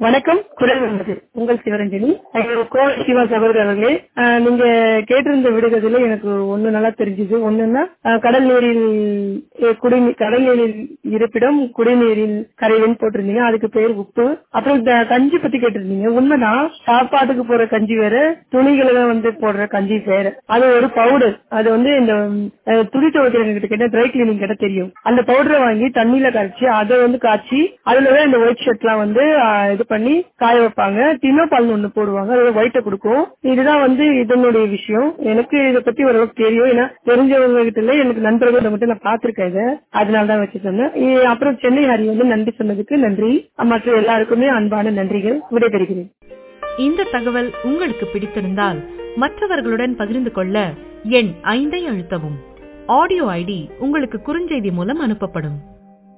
வணக்கம் குரல் வந்தது உங்கள் சிவரஞ்சனி அஹ் கோவை சிவா சகோதரர் அவர்களே அஹ் நீங்க கேட்டிருந்த விடுகதையில எனக்கு ஒண்ணு நல்லா தெரிஞ்சது ஒண்ணுன்னா அஹ் கடல் நீரில் அஹ் குடிநீர் கடல் நீரில் இருப்பிடம் குடிநீரில் கரைவன் போட்டிருந்தீங்க அதுக்கு பேர் உப்பு அப்புறம் இந்த கஞ்சி பத்தி கேட்டிருந்தீங்க உண்மைதான் சாப்பாட்டுக்கு போற கஞ்சி வேற துணிகளை வந்து போடுற கஞ்சி வேற அது ஒரு பவுடர் அது வந்து இந்த அஹ், துணி துவைக்கிறவங்க கிட்ட கேட்ட ட்ரை கிளீனிங் கிட்ட தெரியும் அந்த பவுடரை வாங்கி தண்ணியில கரைச்சி அதை வந்து காய்ச்சி அதுலதான் இந்த ஒயிட் ஷர்ட் எல்லாம் வந்து அஹ், இது பண்ணி காய வைப்பாங்க தினோபால் ஒண்ணு போடுவாங்க அது ஒயிட்ட கொடுக்கும் இதுதான் வந்து இதனுடைய விஷயம் எனக்கு இதை பத்தி ஓரளவுக்கு தெரியும் ஏன்னா தெரிஞ்சவங்க கிட்ட இல்ல எனக்கு நண்பர்கள் மட்டும் நான் பாத்திருக்கேன் இதை அதனால தான் வச்சு சொன்னேன் இ- அப்புறம் சென்னை ஹரி வந்து நன்றி சொன்னதுக்கு நன்றி மற்ற எல்லாருக்குமே அன்பான நன்றிகள் விடைபெறுகிறேன் இந்த தகவல் உங்களுக்கு பிடித்திருந்தால் மற்றவர்களுடன் பகிர்ந்து கொள்ள எண் ஐந்தை அழுத்தவும் ஆடியோ ஐடி உங்களுக்கு குறுஞ்செய்தி மூலம் அனுப்பப்படும்